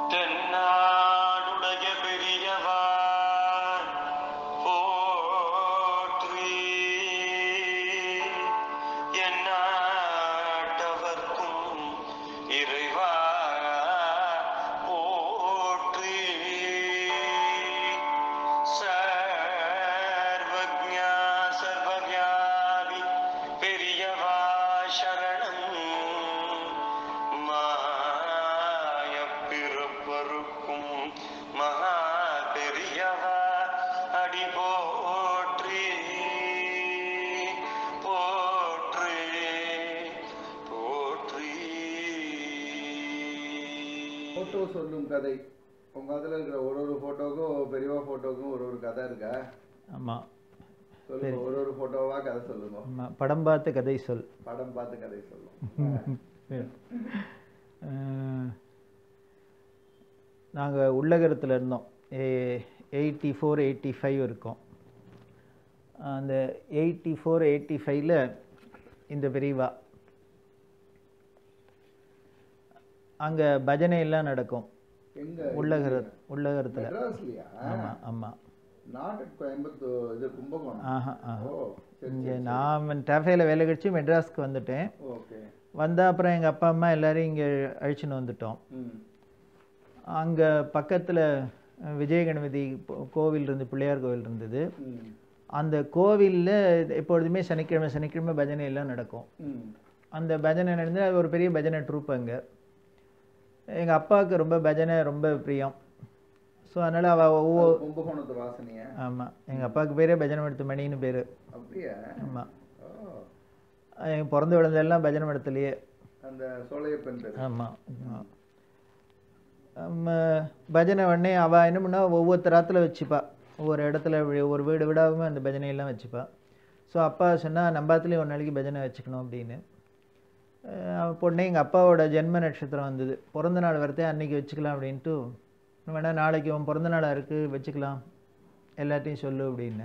தென்னாடுடைய பெரியவா போற்றி எந்நாட்டவர்க்கும் இறைவா போற்றி சர்வஜா சர்வவியாபி பெரியவா சரணம் மாயப்பிறப்பருக்கும் மகா பெரியவா அடி போற்றி போற்றி போற்றி ஃபோட்டோ சொல்லும் கதை உங்க அதுல இருக்கிற ஒரு ஒரு ஃபோட்டோக்கும் பெரியவா ஃபோட்டோக்கும் ஒரு ஒரு கதை இருக்கா ஆமாம் சொல்லுங்க ஒரு ஒரு ஃபோட்டோவா கதை சொல்லுங்க ஆமாம் படம் பார்த்து கதை சொல் படம் பார்த்து கதை சொல்லும் நாங்கள் உள்ளகரத்தில் இருந்தோம் எயிட்டி ஃபோர் எயிட்டி ஃபைவ் இருக்கோம் அந்த எயிட்டி ஃபோர் எயிட்டி ஃபைவ்ல இந்த பெரியவா அங்கே பஜனை எல்லாம் நடக்கும் எங்க உள்ளகர உள்ளகரத்தில் மெட்ராஸ்லயா ஆமாம் ஆமாம் நாட் அட் கோயம்புத்தூர் இது கும்பகோணம் ஆஹா ஆஹா ஓ சரி இங்கே நான் டேஃபேல வேலை கழிச்சு மெட்ராஸ்க்கு வந்துட்டேன் ஓகே வந்த அப்புறம் எங்கள் அப்பா அம்மா எல்லாரையும் இங்கே அழைச்சின்னு வந்துட்டோம் ம் அங்கே பக்கத்தில் விஜய கணபதி போ- கோவில் இருந்து பிள்ளையார் கோவில் இருந்தது ம் அந்த கோவிலில் எப்பொழுதுமே சனிக்கிழமை சனிக்கிழமை பஜனை எல்லாம் நடக்கும் ம் அந்த பஜனை நடந்து அது ஒரு பெரிய பஜனை ட்ரூப் அங்கே எங்கள் அப்பாவுக்கு ரொம்ப பஜனை ரொம்ப பிரியம் ஸோ அதனால் அவள் ஒவ்வொரு கும்பகோணத்து வாசனையா ஆமாம் எங்கள் அப்பாவுக்கு பேரே பஜனை மடுத்து மணின்னு பேர் அப்படியா ஆமாம் ஓ எங்கள் பிறந்து விழுந்தெல்லாம் பஜனை மடத்துலையே அந்த சோழையப்பன் பேர் ஆமாம் பஜனை உடனே அவள் என்ன பண்ணா ஒவ்வொரு ராத்தில் வச்சுப்பா ஒவ்வொரு இடத்துல வி- ஒரு வீடு விடாமல் அந்த பஜனையெல்லாம் வச்சுப்பா ஸோ அப்பா சொன்னால் நம்பாத்துலேயும் ஒரு நாளைக்கு பஜனை வச்சுக்கணும் அப்படின்னு அஹ் பொண்ணே எங்கள் அப்பாவோட ஜென்ம நட்சத்திரம் வந்தது பிறந்த நாள் வரதே அன்னைக்கு வச்சுக்கலாம் அப்படின்ட்டு வேணா நாளைக்கு உன் பிறந்த நாளாக இருக்குது வச்சுக்கலாம் எல்லாத்தையும் சொல்லு அப்படின்னு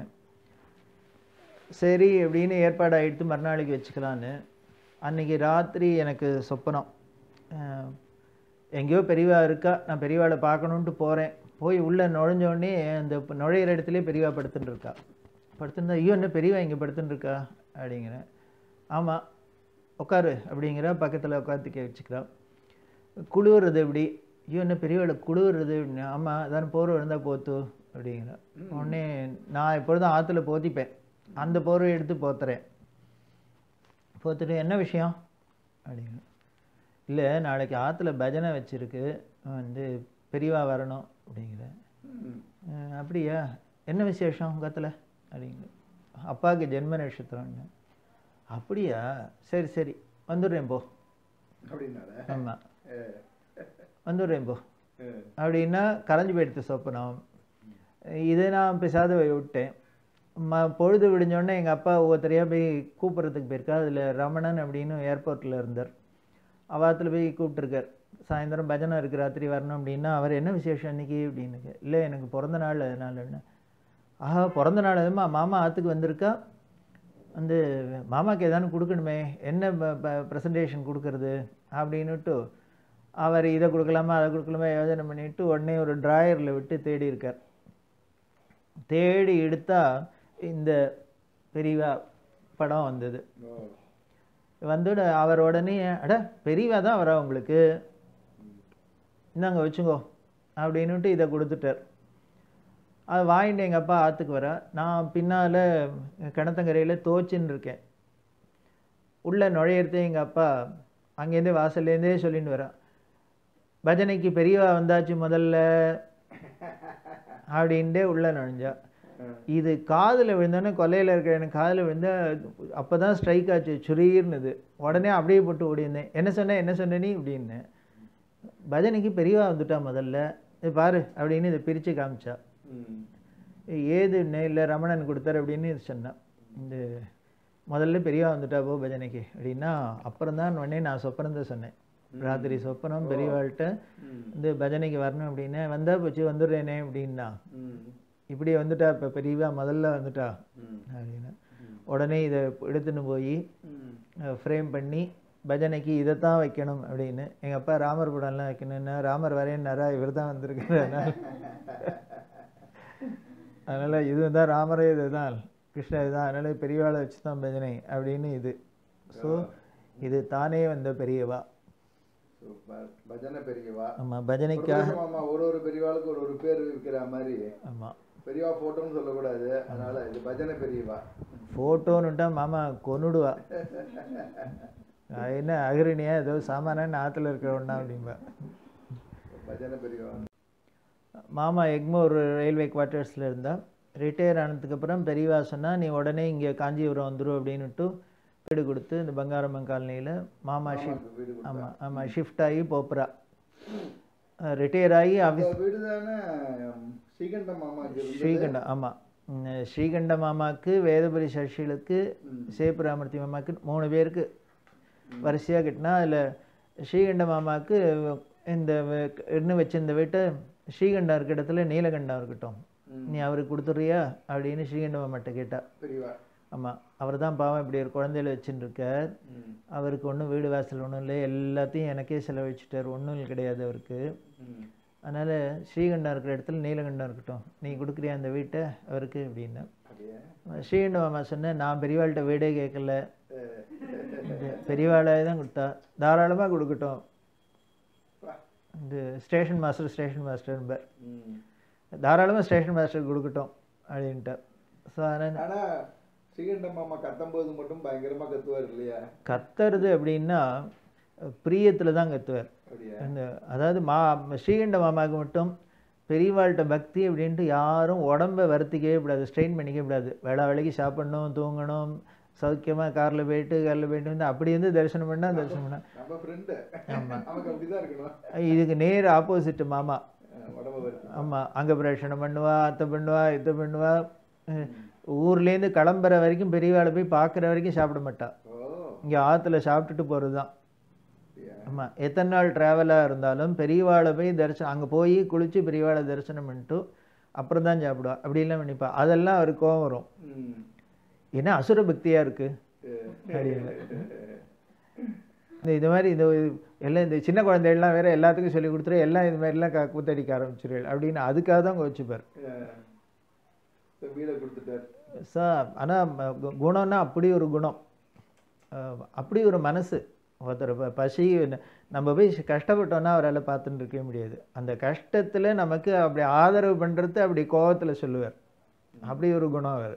சரி அப்படின்னு ஏற்பாடு ஆகிடுத்து மறுநாளைக்கு வச்சுக்கலான்னு அன்னைக்கு ராத்திரி எனக்கு சொப்பனம் அஹ் எங்கேயோ பெரியவா இருக்கா நான் பெரியவாளை பார்க்கணுன்ட்டு போகிறேன் போய் உள்ளே நுழைஞ்ச உடனே அந்த ப- நுழையிற இடத்துலயே பெரியவா படுத்துட்டு இருக்கா படுத்துருந்தா ஐயோ என்ன பெரியவா இங்கே படுத்துட்டு இருக்கா அப்படிங்கிறேன் ஆமாம் உட்காரு அப்படிங்கிற பக்கத்தில் உட்காந்துக்க வச்சுக்கிறா குளிர்றது எப்படி ஐயோ என்ன பெரியவாளை குளிர்றது அப்படின்னு ஆமாம் அதான் போர்வை இருந்தால் போத்து அப்படிங்கிற உடனே நான் எப்பொழுதும் ஆற்றுல போத்திப்பேன் அந்த போர்வை எடுத்து போத்துறேன் போத்துட்டு என்ன விஷயம் அப்படிங்கிற இல்லை நாளைக்கு ஆற்றுல பஜனை வச்சிருக்கு வந்து பெரியவா வரணும் அப்படிங்கிற ம். அஹ் அப்படியா என்ன விசேஷம் உங்கள் ஆத்துல அப்படிங்கிற அப்பாவுக்கு ஜென்ம நட்சத்திரம்னு அப்படியா சரி சரி வந்துடுறேன் போ அப்படின்னால ஆமாம் அஹ், வந்துடுறேன் போ அஹ், அப்படின்னா கரைஞ்சு போயிடுத்து சொப்பனம் இதை நான் பேசாத விட்டேன் ம பொழுது விடிஞ்சோடனே எங்கள் அப்பா ஒவ்வொருத்தரையாக போய் கூப்பிட்றதுக்கு போயிருக்கா அதில் ரமணன் அப்படின்னு ஏர்போர்ட்டில் இருந்தார் அவாத்தில் போய் கூப்பிட்டுருக்கார் சாயந்தரம் பஜனை இருக்கு ராத்திரி வரணும் அப்படின்னா அவர் என்ன விசேஷம் இன்னைக்கு அப்படின்னு இல்லை எனக்கு பிறந்த நாள் அதனால என்ன ஆஹா பிறந்த நாள் அதுமா மாமா ஆற்றுக்கு வந்திருக்கா வந்து மாமாக்கு ஏதானு கொடுக்கணுமே என்ன ப்ரெசன்டேஷன் கொடுக்கறது அப்படின்னுட்டு அவர் இதை கொடுக்கலாமா அதை கொடுக்கலாமா யோசனை பண்ணிட்டு உடனே ஒரு ட்ராயரில் விட்டு தேடி இருக்கார் தேடி எடுத்தா இந்த பெரியவா படம் வந்தது ஓ வந்து அவர் உடனே அட பெரியவா தான் வரா உங்களுக்கு இந்தாங்க வச்சுங்கோ அப்படின்னுட்டு இதை கொடுத்துட்டார் அது வாங்கிட்டு எங்கள் அப்பா ஆற்றுக்கு வர நான் பின்னால் கிணத்தங்கரையில் தோச்சின்னு இருக்கேன் உள்ளே நுழையிறதே எங்கள் அப்பா அங்கேருந்தே வாசல்லேருந்தே சொல்லின்னு வரா பஜனைக்கு பெரியவா வந்தாச்சு முதல்ல அப்படின்ட்டே உள்ளே நுழைஞ்சா இது காதில் விழுந்தோடனே கொல்லையில் இருக்கிற எனக்கு காதில் விழுந்த அப்போ தான் ஸ்ட்ரைக் ஆச்சு சுரீர்னுது உடனே அப்படியே போட்டு ஓடியிருந்தேன் என்ன சொன்ன என்ன சொன்ன நீ அப்படின்னேன் பஜனைக்கு பெரியவா வந்துட்டா முதல்ல இது பாரு அப்படின்னு இதை பிரித்து காமிச்சா ம் ஏது இல்லை ரமணன் கொடுத்தாரு அப்படின்னு இது சொன்னான் இந்த முதல்ல பெரியவா வந்துட்டா போ பஜனைக்கு அப்படின்னா அப்புறம் தான் உடனே நான் சொப்பனத்தை சொன்னேன் ராத்திரி சொப்பனம் பெரியவாள்கிட்ட ம் இந்த பஜனைக்கு வரணும் அப்படின்னு வந்தா போச்சு வந்துடுறேனே அப்படின்னா ம் இப்படி வந்துட்டா இப்போ பெரியவா முதல்ல வந்துட்டா ம் அப்படின்னு உடனே இதை எடுத்துன்னு போய் ம் ஃப்ரேம் பண்ணி பஜனைக்கு இதைத்தான் வைக்கணும் அப்படின்னு எங்கள் அப்பா ராமர் படம்லாம் வைக்கணும்னா ராமர் வரையன்னாரா இவர் தான் வந்திருக்காரு அதனால அதனால் இது தான் ராமரே இதுதான் கிருஷ்ண இதுதான் அதனால் பெரியவாளை வச்சு தான் பஜனை அப்படின்னு இது ஸோ இது தானே வந்த பெரியவா சூப்பர் பஜனை பெரியவா ஆமாம் பஜனைக்காக பிரதோஷமாமா ஒரு ஒரு பெரியவாளுக்கு ஒரு ஒரு பேர் இருக்கிற மாதிரி ஆமாம் பெரியவா போட்டோன்னு சொல்லக்கூடாது அதனால இது பஜனை பெரியவா ஃபோட்டோன்னுட்டா மாமா கொன்னுடுவா நான் என்ன அகிரிணியா ஏதோ சாமானான ஆற்றுல இருக்கிறவனா அப்படிம்பா பஜனை பெரியவா மாமா எக்மோர் ரயில்வே குவார்ட்டர்ஸில் இருந்தா ரிட்டையர் ஆனதுக்கப்புறம் பெரியவா சொன்னா நீ உடனே இங்கே காஞ்சிபுரம் வந்துடும் அப்படின்னுட்டு வீடு கொடுத்து இந்த பங்காரம்மன் காலனியில் மாமா ஷிஃப்ட் மாமாக்கு வீடு ஆமாம் ஆமாம் ஷிஃப்ட் ஆகி போப்புறா ரிட்டையர் ஆகி ஆஃபீஸ் இந்த வீடு தானே ஸ்ரீகண்ட மாமாக்கு இருந்தது ஸ்ரீகண்ட ஆமாம் ஸ்ரீகண்ட மாமாக்கு வேதபுரி சர்ஷிலுக்கு ம். சேப்பு ராமூர்த்தி மாமாக்கு மூணு பேருக்கு வரிசையாக கட்டினா அதில் ஸ்ரீகண்ட மாமாவுக்கு இந்த வே- இன்னும் வச்சிருந்த வீட்டை ஸ்ரீகண்டம் இருக்க இடத்துல நீலகண்டம் இருக்கட்டும் ம். நீ அவருக்கு கொடுத்துட்றியா அப்படின்னு ஸ்ரீகண்ட மாமாட்ட கேட்டா பெரியவா ஆமாம் அவர் தான் பாவம் இப்படி ஒரு குழந்தையில வச்சுட்டு இருக்கார் ம். அவருக்கு ஒன்றும் வீடு வாசல் ஒன்றும் இல்லை எல்லாத்தையும் எனக்கே செலவழிச்சிட்டார் ஒன்றும் கிடையாது அவருக்கு ம். அதனால் ஸ்ரீகண்டம் இருக்கிற இடத்துல நீலகண்டம் இருக்கட்டும் நீ கொடுக்குறியா அந்த வீட்டை அவருக்கு அப்படின்னா அப்படியே ஸ்ரீகண்ட மாமா சொன்னேன் நான் பெரியவாள்கிட்ட வீடே கேட்கல அஹ், இந்த பெரியவாளே தான் கொடுத்தா தாராளமாக கொடுக்கட்டும் வா. இந்த ஸ்டேஷன் மாஸ்டர் ஸ்டேஷன் மாஸ்டர்பார் ம். தாராளமாக ஸ்டேஷன் மாஸ்டர் கொடுக்கட்டும் அப்படின்ட்டார் ஸோ அதனால் ஆனா ஸ்ரீகண்ட மாமா கத்தும்போது மட்டும் பயங்கரமா கத்துவார் இல்லையா கத்துறது அப்படின்னா பிரியத்தில் தான் கத்துவார் அப்படியா இந்த அதாவது மா ஸ்ரீகண்ட மாமாவுக்கு மட்டும் பெரியவாள்கிட்ட பக்தி அப்படின்ட்டு யாரும் உடம்ப வருத்திக்கவே கூடாது ஸ்ட்ரெயின் பண்ணிக்கவே கூடாது வேளா வேலைக்கு சாப்பிடணும் தூங்கணும் சௌக்கியமாக காரில் போயிட்டு காரில் போயிட்டு வந்து அப்படி வந்து தரிசனம் பண்ணால் தரிசனம் பண்ணா நம்ம ஃப்ரெண்டு ஆமா. நமக்கு அப்படிதான் இருக்கணும் இதுக்கு நேர் ஆப்போசிட் மாமா அஹ், உடம்ப வருத்தி ஆமாம் அங்கே பிரேஷனம் பண்ணுவா அத்தை பண்ணுவா இதை பண்ணுவா அஹ் ஊர்லேருந்து கிளம்புற வரைக்கும் பெரியவாளை போய் பார்க்குற வரைக்கும் சாப்பிட மாட்டா ஓ இங்கே ஆற்றுல சாப்பிட்டுட்டு போகிறது தான் அப்படியா ஆமாம் எத்தனை நாள் ட்ராவலாக இருந்தாலும் பெரியவாளை போய் தரிசனம் அங்கே போய் குளித்து பெரியவாளை தரிசனம் பண்ணிட்டு அப்புறம் தான் சாப்பிடுவா அப்படிலாம் பண்ணிப்பா அதெல்லாம் அவருக்கு கோவம் வரும் ம். என்ன அசுர பக்தியாக இருக்குது அஹ், அப்படின்னு இந்த இது மாதிரி இந்த எல்லாம் இந்த சின்ன குழந்தைகள்லாம் வேற எல்லாத்துக்கும் சொல்லி கொடுத்துரு எல்லாம் இது மாதிரிலாம் க- கூத்தடிக்க ஆரம்பிச்சிருவேன் அப்படின்னு அதுக்காக தான் வச்சுப்பார் அஹ், so வீடை கொடுத்துட்டார் சார் ஆனால் குணம்னா அப்படி ஒரு குணம் அஹ் அப்படி ஒரு மனசு ஒருத்தர் ப- பசி நம்ம போய் கஷ்டப்பட்டோன்னா அவரால் பார்த்துட்டு இருக்கவே முடியாது அந்த கஷ்டத்தில் நமக்கு அப்படி ஆதரவு பண்ணுறது அப்படி கோவத்தில் சொல்லுவார் அப்படி ஒரு குணம் அவர்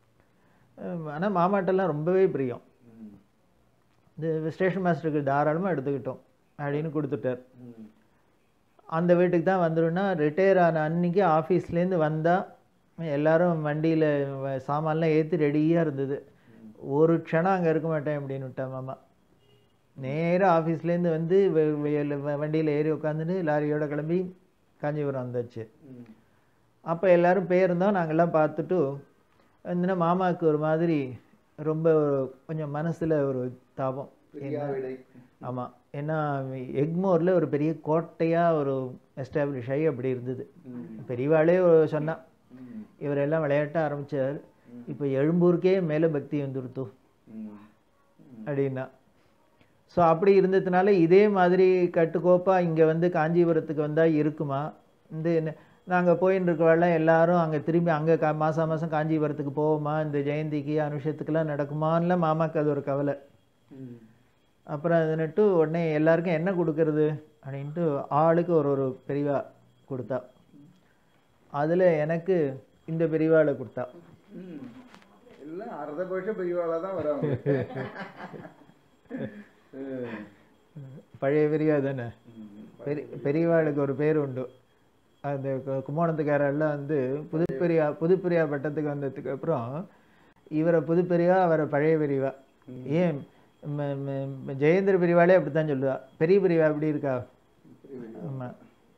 ஆனால் மாமாட்டெல்லாம் ரொம்பவே பிரியம் ம். இந்த ஸ்டேஷன் மாஸ்டருக்கு தாராளமாக எடுத்துக்கிட்டோம் அப்படின்னு கொடுத்துட்டார் ம். அந்த வீட்டுக்கு தான் வந்துடும்னா ரிட்டையர் ஆன அன்னைக்கு ஆஃபீஸ்லேருந்து வந்தால் எல்லாரும் வண்டியில் சாமான்லாம் ஏற்றி ரெடியாக இருந்தது ஒரு க்ஷணம் அங்கே இருக்க மாட்டேன் அப்படின்னு விட்டா மாமா நேராக ஆஃபீஸ்லேருந்து வந்து வண்டியில் ஏறி உட்காந்துட்டு லாரியோட கிளம்பி காஞ்சிபுரம் வந்தாச்சு ம். அப்போ எல்லாரும் போயிருந்தோம் நாங்கள்லாம் பார்த்துட்டு வந்துன்னா மாமாவுக்கு ஒரு மாதிரி ரொம்ப ஒரு கொஞ்சம் மனசில் ஒரு தாபம் பிரியா விடை ஆமாம் ஏன்னா எக்மோரில் ஒரு பெரிய கோட்டையாக ஒரு எஸ்டாப்ளிஷ் ஆகி அப்படி இருந்தது ம். பெரியவாளே ஒரு சொன்னா ம். இவரெல்லாம் விளையாட்ட ஆரம்பிச்சார் இப்போ எழும்பூருக்கே மேலே பக்தி வந்துடுத்து ம். அப்படின்னா ஸோ அப்படி இருந்ததுனால இதே மாதிரி கட்டுக்கோப்பாக இங்கே வந்து காஞ்சிபுரத்துக்கு வந்தால் இருக்குமா இந்த நாங்கள் போயின்னு இருக்கவாள்லாம் எல்லாரும் அங்கே திரும்பி அங்கே கா மாதம் மாதம் காஞ்சிபுரத்துக்கு போவோமா இந்த ஜெயந்திக்கு அனுஷத்துக்கெல்லாம் நடக்குமான்லாம் மாமாக்கு அது ஒரு கவலை ம். அப்புறம் அது நட்டு உடனே எல்லாருக்கும் என்ன கொடுக்கறது அப்படின்ட்டு ஆளுக்கு ஒரு ஒரு பெரியவா கொடுத்தா அதில் எனக்கு இந்த பெரியவாளை கொடுத்தா ம். எல்லாம் அர்த்த பட்ச பெரியவாளா தான் வராங்க ம். பழைய பெரியவா தானே ம். பெரிய பெரியவாளுக்கு ஒரு பேர் உண்டு அந்த கு- கும்போணத்துக்காரெல்லாம் வந்து புதுப்பெரியா புதுப்பெரியா பட்டத்துக்கு வந்ததுக்கு அப்புறம் இவரை புதுப்பெரியா அவரை பழைய பெரியவா ஏன் ம- ம- ம- ஜெயேந்திர பெரியவாளே அப்படித்தான் சொல்லுவா பெரிய பெரியவா எப்படி இருக்கா பெரியவா. ஆமாம்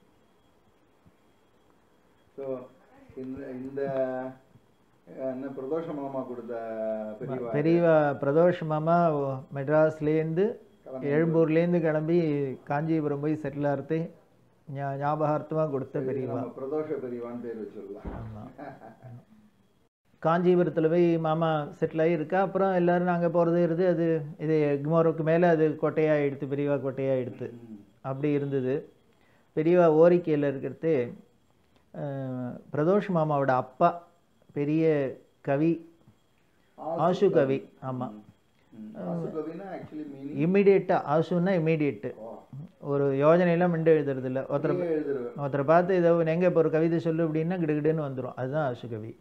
ஸோ இந்த இந்த அஹ், என்ன பிரதோஷ மாமா கொடுத்த பெரியவா பெரியவா பிரதோஷ் மாமா ஓ- மெட்ராஸ்லேருந்து கிளம்பி எழும்பூர்லேருந்து கிளம்பி காஞ்சிபுரம் போய் செட்டில் ஆகிறது ஞா ஞாபகார்த்தமாக கொடுத்த பெரியவா நம்ம பிரதோஷ பெரியவான்னு பேர் வச்சிடலாம் ஆமாம் காஞ்சிபுரத்தில் போய் மாமா செட்டில் ஆகி இருக்கா அப்புறம் எல்லாரும் நாங்கள் போகிறது இருந்து அது இது எக்மோருக்கு மேலே அது கொட்டையாக எடுத்து பெரியவா கொட்டையாக எடுத்து அப்படி இருந்தது பெரியவா ஓரிக்கையில் இருக்கிறது அஹ், பிரதோஷ் மாமாவோட அப்பா பெரிய கவி ஆசு கவி ஆமாம் ஆசு கவினா ஆக்சுவலி மீனிங் இம்மிடியேட்டாக ஆசுன்னா இம்மிடியேட்டு ஒரு யோஜனையெல்லாம் மிண்டு எழுதுறது இல்லை ஒருத்தரை எழுதுருவேன் ஒருத்தரை பார்த்து இதை எங்கே இப்போ ஒரு கவிதை சொல்லு அப்படின்னா கிடுகிடுன்னு வந்துடும் அதுதான் ஆசு கவி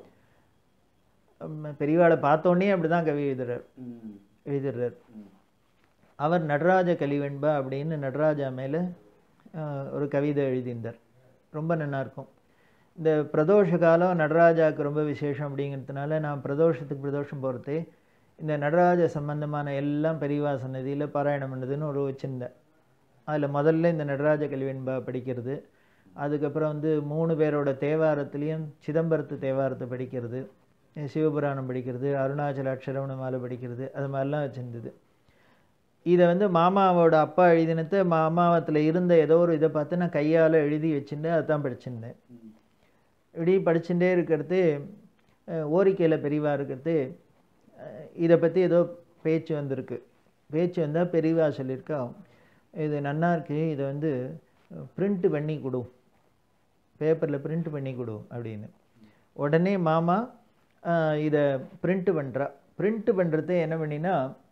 உம், பெரியவாளை பார்த்தோன்னே அப்படி தான் கவி எழுதுறார் ம் எழுதுறார் அவர் நடராஜ கலிவெண்பா அப்படின்னு நடராஜா மேலே ஒரு கவிதை எழுதியிருந்தார் ரொம்ப நல்லா இருக்கும் இந்த பிரதோஷ காலம் நடராஜாவுக்கு ரொம்ப விசேஷம் அப்படிங்கிறதுனால நான் பிரதோஷத்துக்கு பிரதோஷம் போகிறதே இந்த நடராஜ சம்பந்தமான எல்லாம் பெரியவா சன்னதியில் பாராயணம் பண்ணதுன்னு ஒரு வச்சுருந்தேன் அதில் முதல்ல இந்த நடராஜ கல்வியன்பா படிக்கிறது அதுக்கப்புறம் வந்து மூணு பேரோட தேவாரத்துலேயும் சிதம்பரத்து தேவாரத்தை படிக்கிறது சிவபுராணம் படிக்கிறது அருணாச்சல அக்ஷரவண மாலை படிக்கிறது அது மாதிரிலாம் வச்சுருந்தது இதை வந்து மாமாவோட அப்பா எழுதினத்தை மாமாவத்தில் இருந்த ஏதோ ஒரு இதை பார்த்து நான் கையால் எழுதி வச்சுட்டு அதுதான் படிச்சிருந்தேன் இப்படி படிச்சுட்டே இருக்கிறது அஹ், ஓரிக்கையில் பெரியவா இருக்கிறது அஹ், இதை பற்றி ஏதோ பேச்சு வந்திருக்கு பேச்சு வந்தால் பெரியவா சொல்லியிருக்கா இது நன்னா இருக்கு இதை வந்து பிரிண்ட் பண்ணி கொடு பேப்பரில் பிரிண்ட் பண்ணி கொடு அப்படின்னு உடனே மாமா அஹ், இதை பிரிண்ட் பண்ணுறா பிரிண்ட் பண்ணுறது என்ன பண்ணினா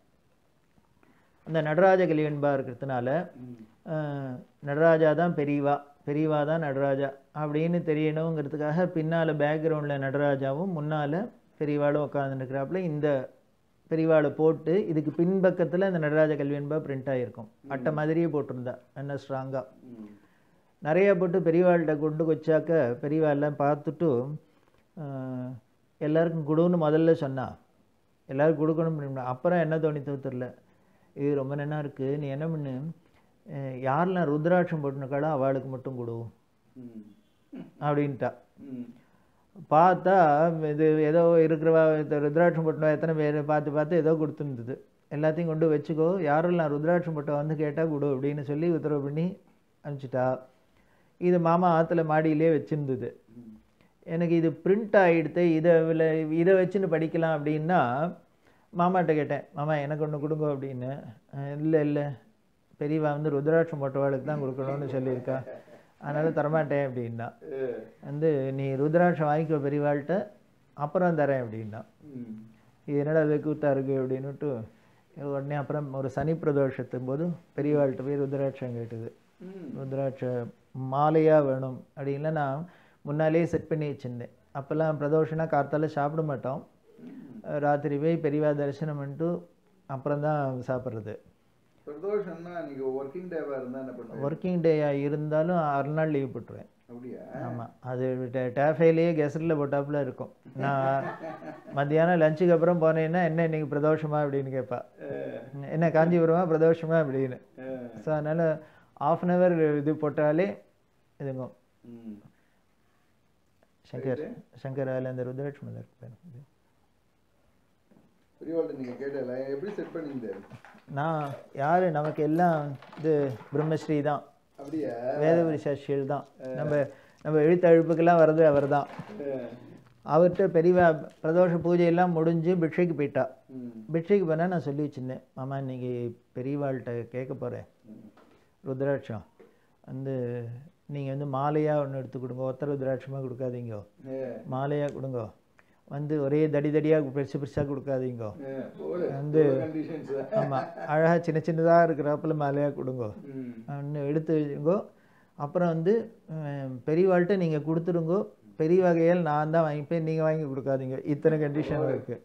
அந்த நடராஜ கலிவன்பா இருக்கிறதுனால அஹ், நடராஜா தான் பெரியவா பெரியவா தான் நடராஜா அப்படின்னு தெரியணுங்கிறதுக்காக பின்னால் பேக்ரவுண்டில் நடராஜாவும் முன்னால் பெரியவாளும் உட்காந்துருக்கிறாப்புல இந்த பெரியவாளை போட்டு இதுக்கு பின்பக்கத்தில் இந்த நடராஜ கல்வியன்பா பிரிண்ட் ஆகிருக்கும் அட்டை மாதிரியே போட்டிருந்தா என்ன ஸ்ட்ராங்காக நிறைய போட்டு பெரியவாள்கிட்ட கொண்டு வச்சாக்க பெரியவா எல்லாம் பார்த்துட்டு ஆஹ், எல்லாருக்கும் கொடுன்னு முதல்ல சொன்னா எல்லாருக்கும் கொடுக்கணும் அப்படின்னா. அப்புறம் என்ன தோணித்தோ தெரில இது ரொம்ப நல்லா இருக்கு நீ என்ன பண்ணு அஹ், யாரெல்லாம் ருத்ராட்சம் போட்டுனுக்காளோ அவளுக்கு மட்டும் கொடு அப்படின்ட்டா பார்த்தா இது ஏதோ இருக்கிறவா இந்த ருத்ராட்சம் போட்டவா எத்தனை பேர் பார்த்து பார்த்து ஏதோ கொடுத்துருந்தது எல்லாத்தையும் கொண்டு வச்சுக்கோ யாரெல்லாம் ருத்ராட்சம் போட்டவா வந்து கேட்டால் கொடு அப்படின்னு சொல்லி உத்தரவு பண்ணி அனுப்பிச்சிட்டா இது மாமா ஆற்றுல மாடியிலே வச்சிருந்தது எனக்கு இது பிரிண்ட் ஆகிடுத்து இதை இதில் இதை வச்சுன்னு படிக்கலாம் அப்படின்னா மாமாட்ட கேட்டேன் மாமா எனக்கு ஒன்று கொடுங்க அப்படின்னு இல்லை இல்லை பெரியவா வந்து ருத்ராட்சம் போட்டவாளுக்கு தான் கொடுக்கணும்னு சொல்லியிருக்கா அதனால் தரமாட்டேன் அப்படின்னா வந்து நீ ருத்ராட்சம் வாங்கிக்கோ பெரியவாள்கிட்ட அப்புறம் தரேன் அப்படின்னா இது என்னடா அது கூத்தா இருக்கு அப்படின்னுட்டு உடனே அப்புறம் ஒரு சனி பிரதோஷத்தும் போது பெரியவாள்கிட்ட போய் ருத்ராட்சம் கேட்டது ருத்ராட்ச மாலையாக வேணும் அப்படின்ல நான் முன்னாலேயே செட் பண்ணி வச்சிருந்தேன் அப்போல்லாம் பிரதோஷம்னா கார்த்தால சாப்பிட மாட்டோம் ராத்திரி போய் பெரியவா தரிசனம் பண்ணிட்டு அப்புறம் தான் சாப்பிட்றது பிரதோஷம்னா நீங்க ஒர்க்கிங் டேவா இருந்தா என்ன பண்ணுவீங்க ஒர்க்கிங் டேயாக இருந்தாலும் அரை நாள் லீவ் போட்டுருவேன் அப்படியா ஆமாம் அது டேஃபைலேயே கெசரில் போட்டாப்புல இருக்கும் நான் மத்தியானம் லஞ்சுக்கு அப்புறம் போனேன்னா என்ன இன்னைக்கு பிரதோஷமா அப்படின்னு கேட்பா என்ன காஞ்சிபுரமா பிரதோஷமா அப்படின்னு ஸோ அதனால் ஆஃப் அன் ஹவர் இது போட்டாலே இதுங்க ம். சங்கர் சங்கர் அதில் அந்த ருத்ராட்சம் இருக்கு பெரியவாள்கிட்ட நீங்க கேட்டல எப்படி செட் பண்ணியிருந்தாரு நான் யார் நமக்கு எல்லாம் இது பிரம்மஸ்ரீ தான் அப்படியா வேதபுரி சாட்சிகள் தான் நம்ம நம்ம எழுத்து அழுப்புக்கெல்லாம் வர்றது அவர் தான் அவர்கிட்ட பெரியவா பிரதோஷ பூஜையெல்லாம் முடிஞ்சு பிக்ஷைக்கு போயிட்டா ம். பிக்ஷைக்கு போனால் நான் சொல்லி வச்சிருந்தேன் மாமா இன்னைக்கு பெரியவாள்கிட்ட கேட்க போகிறேன் ருத்ராட்சம் வந்து நீங்கள் வந்து மாலையாக ஒன்று எடுத்து கொடுங்க ஒத்த ருத்ராட்சமாக கொடுக்காதீங்க ஏ, மாலையாக கொடுங்க வந்து ஒரே தடி தடியாக பெருசு பெருசாக கொடுக்காதீங்க ஏ, போடு. வந்து conditions. ஆமாம் அழகாக சின்ன சின்னதாக இருக்கிறப்பல மாலையாக கொடுங்க ம். ஒன்று எடுத்து வச்சுங்கோ அப்புறம் வந்து அஹ், பெரியவாள்கிட்ட நீங்கள் கொடுத்துருங்கோ பெரிய வகையில் நான் தான் வாங்கிப்பேன் நீங்கள் வாங்கி கொடுக்காதீங்க இத்தனை கண்டிஷன் இருக்குது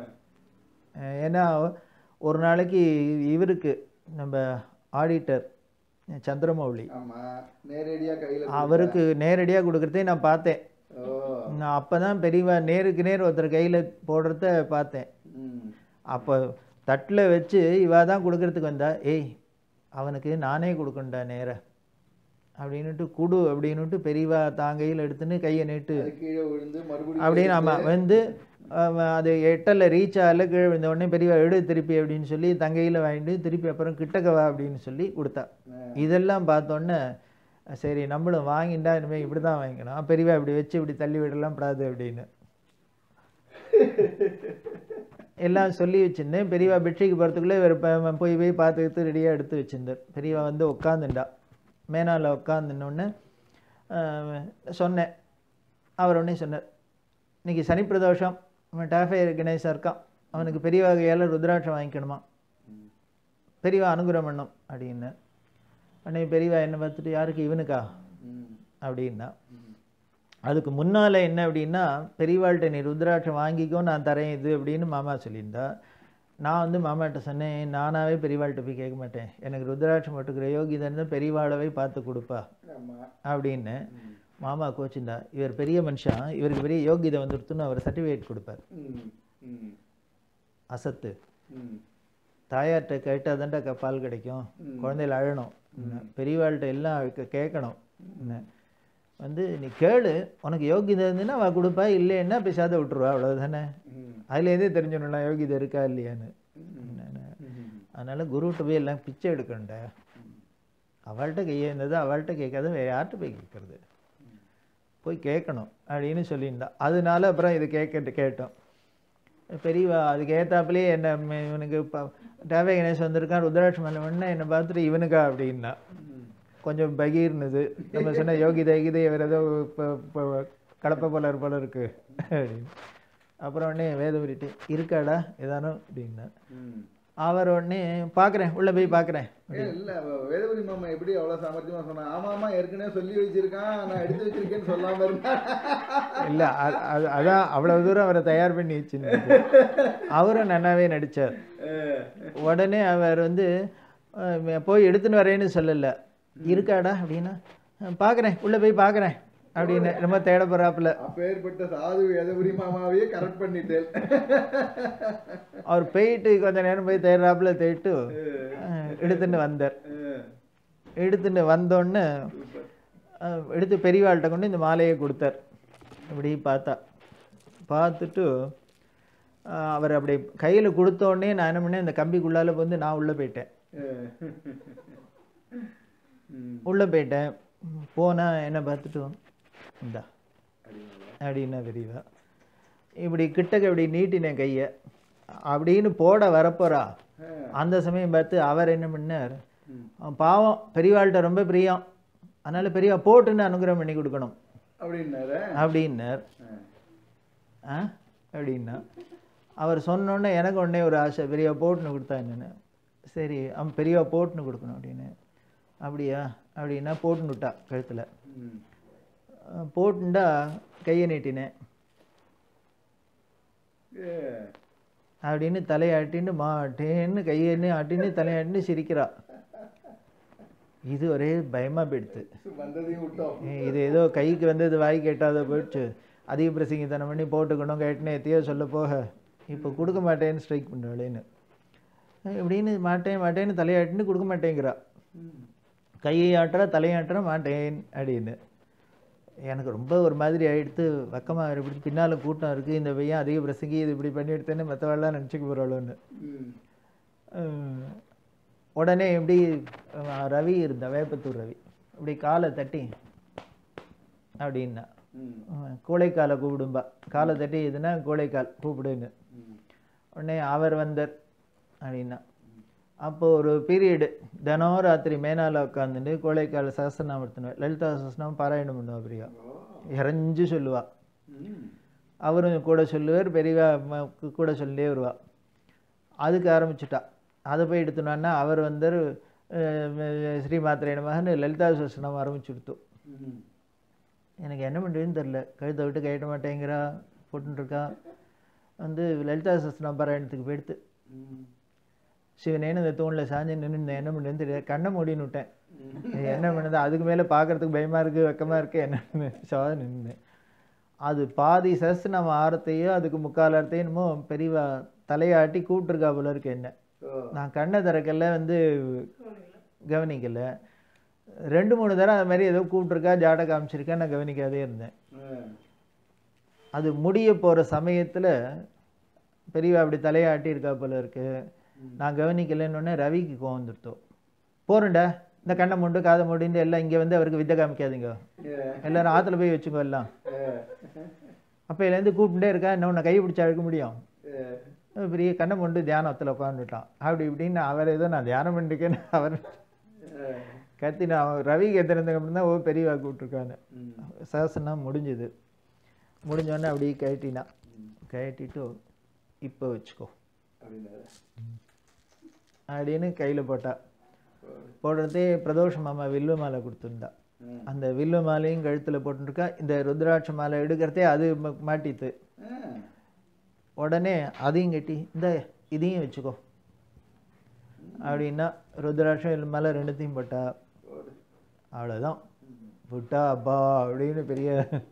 ஆ. ஏன்னா ஒரு நாளைக்கு இவருக்கு நம்ம ஆடிட்டர் சந்திரமௌலி ஆமா நேரடியா கையில அவருக்கு நேரடியாக கொடுக்குறதே நான் பார்த்தேன் ஓ நான் அப்போ தான் பெரியவா நேருக்கு நேர் ஒருத்தர் கையில் போடுறத பார்த்தேன் ம். அப்போ தட்டில் வச்சு இவா தான் கொடுக்கறதுக்கு வந்தா ஏய் அவனுக்கு நானே கொடுக்கண்டா நேர அப்படின்னுட்டு குடு அப்படின்னுட்டு பெரியவா தான் கையில் எடுத்துன்னு கையை நீட்டு அது கீழே விழுந்து மறுபடியும் அப்படின்னு ஆமாம் வந்து அவன் அது எட்டல ரீச் ஆகல கீழே விழுந்த உடனே பெரியவா எடு திருப்பி அப்படின்னு சொல்லி தங்கையில் வாங்கிட்டு திருப்பி அப்புறம் கிட்டக்க வா அப்படின்னு சொல்லி கொடுத்தா இதெல்லாம் பார்த்தோன்னே சரி நம்மளும் வாங்கிண்டா இனிமேல் இப்படி தான் வாங்கிக்கணும் பெரியவா இப்படி வச்சு இப்படி தள்ளி விடலாம் படாது அப்படின்னு எல்லாம் சொல்லி வச்சிருந்தேன் பெரியவா பெட்ஷீக்கு போகிறதுக்குள்ளே இவர் ப- போய் போய் பார்த்துக்கிட்டு ரெடியாக எடுத்து வச்சிருந்தார் பெரியவா வந்து உட்காந்துண்டா மேனால உட்காந்துன்னொன்னே சொன்னேன் அவர் உடனே சொன்னார் இன்னைக்கு சனி பிரதோஷம் அவன் டாஃபே கணேசா இருக்கான் அவனுக்கு பெரிய வகையால் ருத்ராட்சம் வாங்கிக்கணுமா பெரியவா அனுகிரகம் பண்ணும் அப்படின்னு உடனே பெரியவா என்ன பார்த்துட்டு யாருக்கு இவனுக்கா ம். அப்படின்னா அதுக்கு முன்னால் என்ன அப்படின்னா பெரியவாள்கிட்ட நீ ருத்ராட்சம் வாங்கிக்கோ நான் தரேன் இது அப்படின்னு மாமா சொல்லியிருந்தா நான் வந்து மாமாட்ட சொன்னேன் நானாவே பெரியவாள்கிட்ட போய் கேட்க மாட்டேன் எனக்கு ருத்ராட்சம் போட்டுக்கிற யோகிதா இருந்தால் பெரியவாளவே பார்த்து கொடுப்பா ஆமா அப்படின்னு மாமா கோச்சிந்தா இவர் பெரிய மனுஷன் இவருக்கு பெரிய யோகிதை வந்துருத்துன்னு அவர் சர்டிஃபிகேட் கொடுப்பார் ம். ம். அசத்து ம். தாயார்கிட்ட கேட்டால் தான்டா பால் கிடைக்கும் ம். குழந்தைகள் அழணும் பெரியவாள்கிட்ட எல்லாம் கே- கேட்கணும் என்ன வந்து நீ கேளு உனக்கு யோகிதை இருந்துன்னா அவள் கொடுப்பா இல்லைன்னா பேசாத விட்டுருவா அவ்வளவுதானே ம். அதுலேருந்தே தெரிஞ்சிடலாம் யோகிதை இருக்கா இல்லையான்னு என்ன ம். அதனால குருகிட்ட போய் எல்லாம் பிச்சை எடுக்கணுண்ட அவள்கிட்ட கையேந்தது அவள்கிட்ட கேட்காத வேற யார்கிட்ட போய் கேட்கறது போய் கேட்கணும் அப்படின்னு சொல்லியிருந்தா அதனால அப்புறம் இது கேட்கட்டு கேட்டோம் பெரியவா அதுக்கு ஏத்தாப்புலேயே என்ன ம், இவனுக்கு இப்போ டேவே கணேஷ் வந்திருக்கான் ருத்ராட்சம் பண்ண என்னை பார்த்துட்டு இவனுக்கா அப்படின்னா ம். கொஞ்சம் பகீர்னுது நம்ம சொன்ன யோகிதை கிதை வேறு ஏதோ இப்போ இப்போ கலப்பை போல இரு- போல இருக்கு அப்படின்னு அப்புறம் உடனே வேதபுரிட்டு இருக்காடா ஏதானோ அப்படின்னா ம். அவர் உடனே பார்க்குறேன் உள்ளே போய் பார்க்குறேன் ஏ, இல்ல அவ வேதபுரி மாமா எப்படி அவ்வளவு சாமர்த்தியமா சொன்னா ஆமா ஆமா ஏற்கனவே சொல்லி வச்சிருக்கான் நான் எடுத்து வச்சிருக்கேன்னு சொல்லாம இருந்தா இல்லை அது அதான் அவ்வளவு தூரம் அவரை தயார் பண்ணி வச்சுன்னு அவரும் நன்னாவே நடித்தார் உடனே அவர் வந்து அஹ், போய் எடுத்துன்னு வரேன்னு சொல்லலை இருக்காடா அப்படின்னா பார்க்குறேன் உள்ளே போய் பார்க்குறேன் அப்படின்னு ரொம்ப தேட போகிறாப்புல அப்பேற்பட்ட சாது வேதபுரி மாமாவையே கரெக்ட் பண்ணிட்டேன் அவர் போயிட்டு கொஞ்ச நேரம் போய் தேடுறாப்புல தேட்டு அஹ், எடுத்துன்னு வந்தார் எடுத்துட்டு வந்தோடனே அஹ், எடுத்து பெரியவாள்கிட்ட கொண்டு இந்த மாலையை கொடுத்தார் இப்படி பார்த்தா பார்த்துட்டு அஹ், அவர் அப்படி கையில் கொடுத்தோடனே நான் என்ன பண்ணேன் இந்த கம்பிக்குள்ளால வந்து நான் உள்ளே போயிட்டேன் உள்ளே போயிட்டேன் போனால் என்ன பார்த்துட்டு இந்தா அப்படின்னா பெரியவா இப்படி கிட்டக்க இப்படி நீட்டினேன் கையை அப்படின்னு போட வரப்போறா அந்த சமயம் பார்த்து அவர் என்ன பண்ணார் அவன் பாவம் பெரியவாள்கிட்ட ரொம்ப பிரியம் அதனால பெரியவா போட்டுன்னு அனுகிரகம் பண்ணி கொடுக்கணும் அப்படின்னாரு அப்படின்னார் ஆ அப்படின்னா அவர் சொன்னோன்னே எனக்கு உடனே ஒரு ஆசை பெரியவா போட்டுன்னு கொடுத்தா என்னன்னு சரி அவன் பெரியவா போட்டுன்னு கொடுக்கணும் அப்படின்னு அப்படியா அப்படின்னா போட்டுன்னு விட்டா கழுத்தில் ம். போட்டுண்டா கையை நீட்டினேன் ஏ, அப்படின்னு தலையாட்டின்னு மாட்டேன்னு கையன்னு ஆட்டின்னு தலையாட்டின்னு சிரிக்கிறா இது ஒரே பயமா போயிடுது வந்ததையும் விட்டோம் ஏ, இது ஏதோ கைக்கு வந்தது வாய் கேட்டாத போயிடுச்சு அதிக பிரசங்கித்தனம் பண்ணி போட்டுக்கணும் கேட்டுன்னு எத்தையோ சொல்ல போக இப்போ கொடுக்க மாட்டேன்னு ஸ்ட்ரைக் பண்ணுவாளேன்னு இப்படின்னு மாட்டேன் மாட்டேன்னு தலையாட்டின்னு கொடுக்க மாட்டேங்கிறா ம். கையை ஆட்டுறா தலையாட்டுற மாட்டேன் அப்படின்னு எனக்கு ரொம்ப ஒரு மாதிரி ஆயிடுத்து வக்கமாக இப்படி பின்னால் கூட்டம் இருக்குது இந்த பையன் அதிக பிரசங்கி இது இப்படி பண்ணி எடுத்தேன்னு மற்றவாள்லாம் நினச்சிக்க போகிறாளோன்னு ம். அஹ் உடனே எப்படி அஹ் ரவி இருந்தா வேப்பத்தூர் ரவி இப்படி காலை தட்டி அப்படின்னா ம். அஹ் கோழைக்காலை கூப்பிடும்பா காலை தட்டி இதுன்னா கோழைக்கால் கூப்பிடுன்னு ம். உடனே அவர் வந்தார் அப்படின்னா அப்போ ஒரு பீரியடு தினம் ராத்திரி மேனால உட்காந்துட்டு கோழைக்கால் சகசநாமர்த்தினுவா லலிதா சகசனம் பாராயணம் பண்ணுவா பிரியா இறஞ்சு சொல்லுவா ம். அவரும் கூட சொல்லுவார் பெரியவா ம- கூட சொல்லிட்டே வருவா அதுக்கு ஆரம்பிச்சுட்டா அதை போய் எடுத்தோன்னா அவர் வந்து ஸ்ரீ மாத்திரை மகன் லலிதா சகசனம் ஆரம்பிச்சு கொடுத்தோம் ம். எனக்கு என்ன பண்ணுறதுன்னு தெரில கழுத்தை விட்டு கேட்ட மாட்டேங்கிறா போட்டுருக்கா வந்து லலிதா சஸ்திரம் பாராயணத்துக்கு போயிடுத்து ம். சிவனேன்னு இந்த தூணில் சாஞ்சு நின்று என்ன பண்ணுறதுன்னு தெரியாது கண்ணை மூடின்னு விட்டேன் இது என்ன பண்ணுது அதுக்கு மேலே பார்க்கறதுக்கு பயமாக இருக்குது வெக்கமாக இருக்குது என்னன்னு சாத நின்று அது பாதி சஸ் நம்ம ஆரத்தையோ அதுக்கு முக்கால் அர்த்தையும் என்னமோ பெரியவா தலையாட்டி கூப்பிட்டுருக்கா போல இருக்கு என்ன ஓ. நான் கண்ணை திறக்கல வந்து கவனிக்கல ரெண்டு மூணு தடவை அது மாதிரி ஏதோ கூப்பிட்டுருக்கா ஜாட காமிச்சிருக்கா நான் கவனிக்காதே இருந்தேன் ஆ. அது முடிய போகிற சமயத்தில் பெரியவா அப்படி தலையாட்டி இருக்கா போல இருக்கு நான் கவனிக்கலைன்னு ரவிக்கு கோவம் வந்துருத்தோம் போறேன்டா இந்த கண்ணை மூண்டு காதை மூடிண்டு எல்லாம் இங்கே வந்து அவருக்கு வித்தை காமிக்காதீங்க ஏ. எல்லாரும் ஆற்றுல போய் வச்சுக்கோ எல்லாம் ஏ. அப்போலேருந்து கூப்பிட்டுட்டே இருக்கா என்ன உன்னை கை பிடிச்சி அழுக்க முடியும் ஏ. பெரிய கண்ணை கொண்டு தியானத்தில் உட்காந்துட்டான் அப்படி இப்படின்னு அவர் ஏதோ நான் தியானம் பண்ணிருக்கேன்னு அவர் கத்தி நான் ரவி கேத்தினதுக்கு அப்புறம் தான் ஓ பெரியவா கூப்பிட்ருக்காங்க சாசனம் முடிஞ்சுது முடிஞ்சோடனே அப்படியே கழட்டினான் கழட்டிட்டு இப்போ வச்சுக்கோ அப்படின்னாரு அப்படின்னு கையில் போட்டா போடுறதே பிரதோஷ மாமா வில்லு மாலை கொடுத்துருந்தா ம். அந்த வில்லு மாலையும் கழுத்தில் போட்டுருக்கா இந்த ருத்ராட்ச மாலை எடுக்கிறதே அது ம- மாட்டித்து ஆ. உடனே அதையும் கட்டி இந்த இதையும் வச்சுக்கோ அப்படின்னா ருத்ராட்சம் இது மேலே ரெண்டுத்தையும் போட்டா போடு. அவ்வளோதான் விட்டா அப்பா அப்படின்னு பெரிய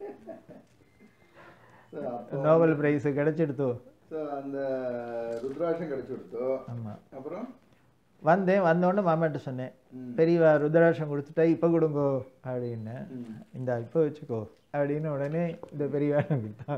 So, அப்போ நோபல் பிரைஸ் கிடைச்சிடுத்தோ so, அந்த ருத்ராட்சம் கிடைச்சு கொடுத்தோம் ஆமாம் அப்புறம் வந்தேன் வந்தோடனே மாமாட்ட சொன்னேன் ம். பெரியவா ருத்ராட்சம் கொடுத்துட்டா இப்போ கொடுங்கோ அப்படின்னு ம். இந்த இப்போ வச்சுக்கோ அப்படின்னு உடனே இந்த பெரியவா கொடுத்தா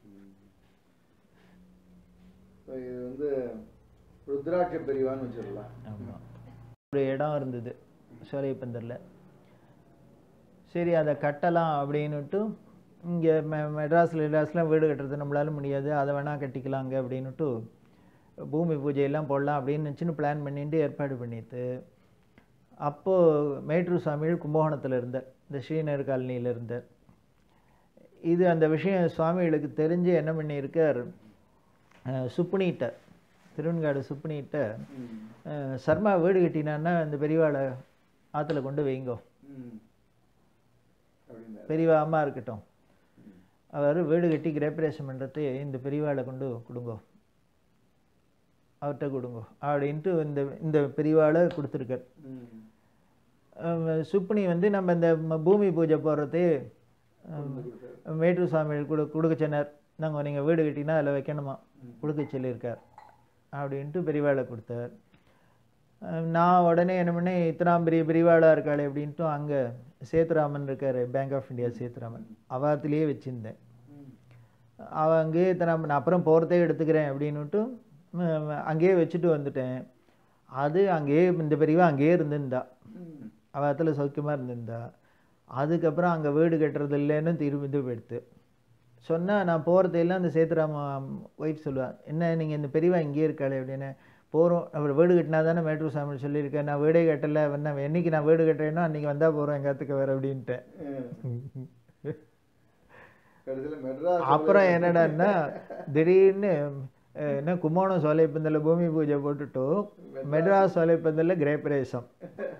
So, இது வந்து ருத்ராட்ச பெரியவான்னு வச்சிடலாம் ஆமாம் ஒரு இடம் இருந்தது சோலைப்பந்தரில் சரி அதை கட்டலாம் அப்படின்னுட்டு இங்கே மெ மெட்ராஸில் மெட்ராஸ்லாம் வீடு கட்டுறது நம்மளால முடியாது அதை வேணால் கட்டிக்கலாங்க அப்படின்னுட்டு பூமி பூஜையெல்லாம் போடலாம் அப்படின்னு நினச்சின்னு பிளான் பண்ணிட்டு ஏற்பாடு பண்ணிட்டு அப்போது மேட்டூர் சுவாமிகள் கும்பகோணத்தில் இருந்தார் இந்த ஸ்ரீநகர் காலனியில் இருந்தார் இது அந்த விஷயம் சுவாமிகளுக்கு தெரிஞ்சு என்ன பண்ணியிருக்கார் அஹ், சுப்புனிட்ட திருவெண்காடு சுப்புனிட்ட ம். அஹ், சர்மா வீடு கட்டினான்னா அந்த பெரியவாளை ஆற்றுல கொண்டு வைங்கோ ம். அப்படின்னாரு பெரியவா அம்மா இருக்கட்டும் அவர் வீடு கட்டி கிரேப்ரேஷன் பண்ணுறது இந்த பெரியவாளை கொண்டு கொடுங்கோ அவர்கிட்ட கொடுங்கோ அப்படின்ட்டு இந்த இந்த பெரியவாளை கொடுத்துருக்கார் ம். அஹ், சுப்புனி வந்து நம்ம இந்த ம- பூமி பூஜை போடுறது கொண்டு கொடுத்தாரு. மேட்டூர் சுவாமிகள் கொடு கொடுக்க சொன்னார் நாங்கள் நீங்கள் வீடு கட்டினா அதில் வைக்கணுமா கொடுக்க சொல்லியிருக்கார் அப்படின்ட்டு பெரியவாளை கொடுத்தார் அஹ் நான் உடனே என்ன பண்ணேன் இத்தனாம் பெரிய பெரியவாளாக இருக்காளே அப்படின்ட்டு அங்கே சேத்துராமன் இருக்கார் பேங்க் ஆஃப் இந்தியா சேத்துராமன் அவாத்துலேயே வச்சுருந்தேன் ம். அவன் அங்கேயே இத்தனாம் நான் அப்புறம் போகிறதே எடுத்துக்கிறேன் அப்படின்னுட்டு ம், அங்கேயே வச்சுட்டு வந்துட்டேன் அது அங்கேயே இந்த பெரியவா அங்கேயே இருந்திருந்தா ம். அவத்தில் சௌக்கியமாக இருந்திருந்தா அதுக்கப்புறம் அங்கே வீடு கட்டுறது இல்லைன்னு திரும்பி இது எடுத்து சொன்னால் நான் போகிறதையெல்லாம் அந்த சேத்துராம ஒய்ஃப் சொல்லுவாள் என்ன நீங்கள் இந்த பெரியவா இங்கேயே இருக்காளே அப்படின்னு போகிறோம் அவர் வீடு கட்டினா தானே மேட்டூர் சாமி சொல்லியிருக்கேன் நான் வீடே கட்டலை வேணா என்னைக்கு நான் வீடு கட்டுறேனோ அன்றைக்கி வந்தால் போகிறோம் எங்காத்துக்கு வேறு அப்படின்ட்டேன் ம். கடைசியில மெட்ராஸ் அப்புறம் என்னடான்னா திடீர்னு அஹ், என்ன கும்போணம் சோலைப்பந்தலில் பூமி பூஜை போட்டுட்டு மெட்ராஸ் சோலைப்பந்தலில் கிரேப்ரேசம்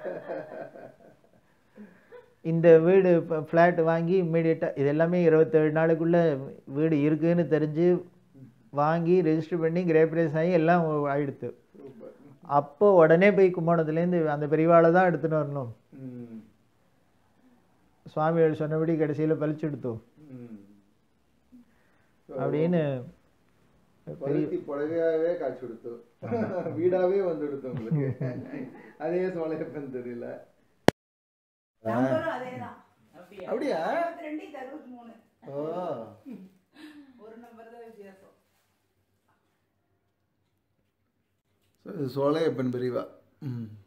இந்த வீடு ஃப்ளாட் வாங்கி இம்மீடியட்டாக இது எல்லாமே இருபத்தேழு நாளுக்குள்ளே வீடு இருக்குன்னு தெரிஞ்சு வாங்கி ரெஜிஸ்டர் பண்ணி கிரேப்ரேஸ் ஆகி எல்லாம் ஆயிடுத்து சூப்பர் அப்போ உடனே போய் கும்போணத்துலேருந்து அந்த பெரியவாளை தான் எடுத்துன்னு வரணும் ம். சுவாமிகள் சொன்னபடி கடைசியில் பழிச்செடுத்தோம் ம். அப்படின்னு பருத்தி புடவையாவே காய்ச்சி கொடுத்து வீடாவே வந்து கொடுத்து உங்களுக்கு அதே சோழையப்பன் தெரியல நம்பரும் அதேதான் அப்படியா இருபத்தி ரெண்டு இது அறுபத்தி மூணு ஓ ஒரு நம்பர் தான் வித்தியாசம் சோழையப்பன் பிரிவா ம்